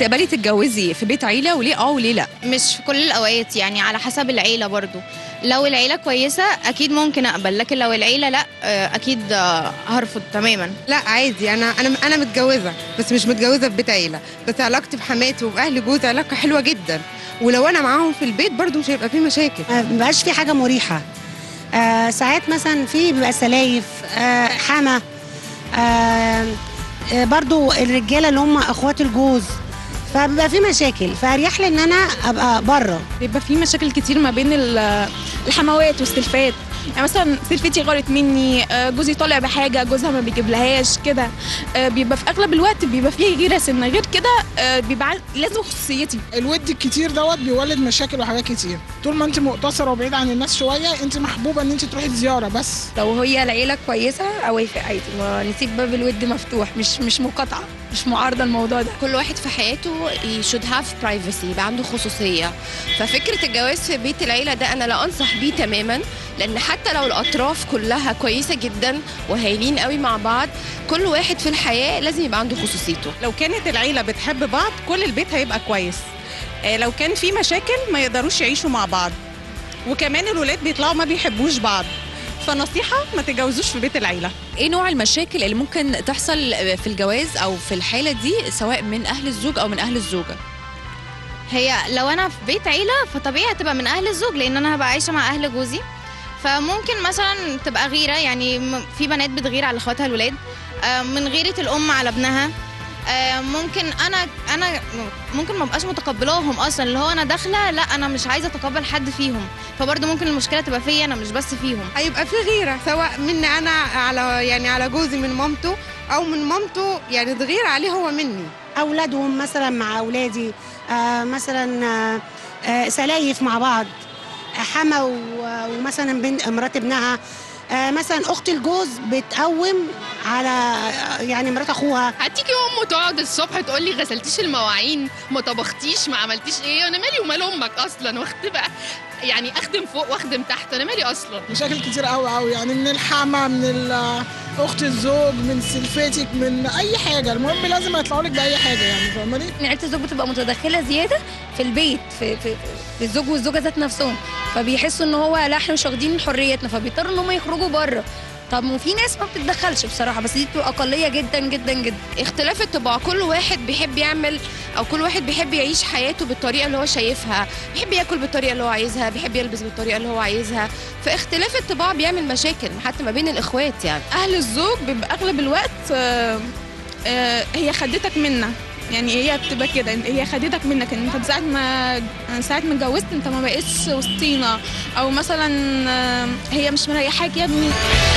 تقبلي تتجوزي في بيت عيله وليه اه وليه لا مش في كل الاوقات يعني على حسب العيله برضو لو العيله كويسه اكيد ممكن اقبل لكن لو العيله لا آه، اكيد آه، هرفض تماما لا عادي انا انا انا متجوزه بس مش متجوزه في بيت عيله بس علاقتي بحماتي وباهل جوزي علاقه حلوه جدا ولو انا معاهم في البيت برضو مش هيبقى في مشاكل ما بيبقاش في حاجه مريحه آه ساعات مثلا في بيبقى سلايف آه حما آه آه برضو الرجاله اللي هم اخوات الجوز فبيبقى في مشاكل فاريح لي ان انا ابقى بره بيبقى في مشاكل كتير ما بين ال- الحموات والسلفات يعني مثلا سلفتي غلط مني آه، جوزي طالع بحاجه جوزها ما بيجيبلهاش كده آه، بيبقى في اغلب الوقت بيبقى فيه غيره سنه غير كده آه، بيبقى عايز- لازم خصوصيتي الود الكتير دوت بيولد مشاكل وحاجات كتير طول ما انت مقتصره وبعيده عن الناس شويه انت محبوبه ان انت تروحي زياره بس لو هي العيله كويسه اوافق عادي ما نسيب باب الود مفتوح مش مش مقاطعه مش معارضه الموضوع ده كل واحد في حياته should have privacy يبقى عنده خصوصية ففكرة الجواز في بيت العيلة ده أنا لا أنصح بيه تماما لأن حتى لو الأطراف كلها كويسة جدا وهايلين قوي مع بعض كل واحد في الحياة لازم يبقى عنده خصوصيته لو كانت العيلة بتحب بعض كل البيت هيبقى كويس آه، لو كان في مشاكل ما يقدروش يعيشوا مع بعض وكمان الولاد بيطلعوا ما بيحبوش بعض فنصيحة ما تتجوزوش في بيت العيلة ايه نوع المشاكل اللي ممكن تحصل في الجواز او في الحاله دي سواء من اهل الزوج او من اهل الزوجه هي لو انا في بيت عيله فطبيعي هتبقى من اهل الزوج لان انا هبقى عايشه مع اهل جوزي فممكن مثلا تبقى غيره يعني م- في بنات بتغير على اخواتها الولاد آه، من غيره الام على ابنها آه، ممكن انا انا ممكن ما ابقاش متقبلاهم اصلا اللي هو انا داخله لا انا مش عايزه اتقبل حد فيهم فبرضه ممكن المشكله تبقى فيا انا مش بس فيهم هيبقى في غيره سواء مني انا على يعني على جوزي من مامته او من مامته يعني تغير عليه هو مني اولادهم مثلا مع اولادي آه مثلا آه آه سلايف مع بعض آه، حما و- ومثلا بنت مرات ابنها آه مثلا اخت الجوز بتقوم على آه، يعني مرات اخوها هتيجي ام تقعد الصبح تقول لي غسلتيش المواعين ما طبختيش ما عملتيش ايه انا مالي ومال امك اصلا واخد بقى يعني اخدم فوق واخدم تحت انا مالي اصلا مشاكل كتير قوي قوي يعني من الحما من ال- اخت الزوج من سلفتك من اي حاجه المهم لازم يطلعوا لك باي حاجه يعني فاهماني ان عيله الزوج بتبقى متدخله زياده في البيت في, في, في الزوج والزوجه ذات نفسهم فبيحسوا ان هو لا احنا مش واخدين حريتنا فبيضطروا ان هم يخرجوا بره طب وفي ناس ما بتتدخلش بصراحه بس دي بتبقى اقليه جدا جدا جدا اختلاف الطباع كل واحد بيحب يعمل او كل واحد بيحب يعيش حياته بالطريقه اللي هو شايفها بيحب ياكل بالطريقه اللي هو عايزها بيحب يلبس بالطريقه اللي هو عايزها فاختلاف الطباع بيعمل مشاكل حتى ما بين الاخوات يعني اهل الزوج بيبقى اغلب الوقت آه، آه، هي خدتك منا يعني هي بتبقى كده هي خدتك منك انت من ساعه ما ساعه ما اتجوزت انت ما بقتش وسطينا او مثلا آه، هي مش مريحاك يا ابني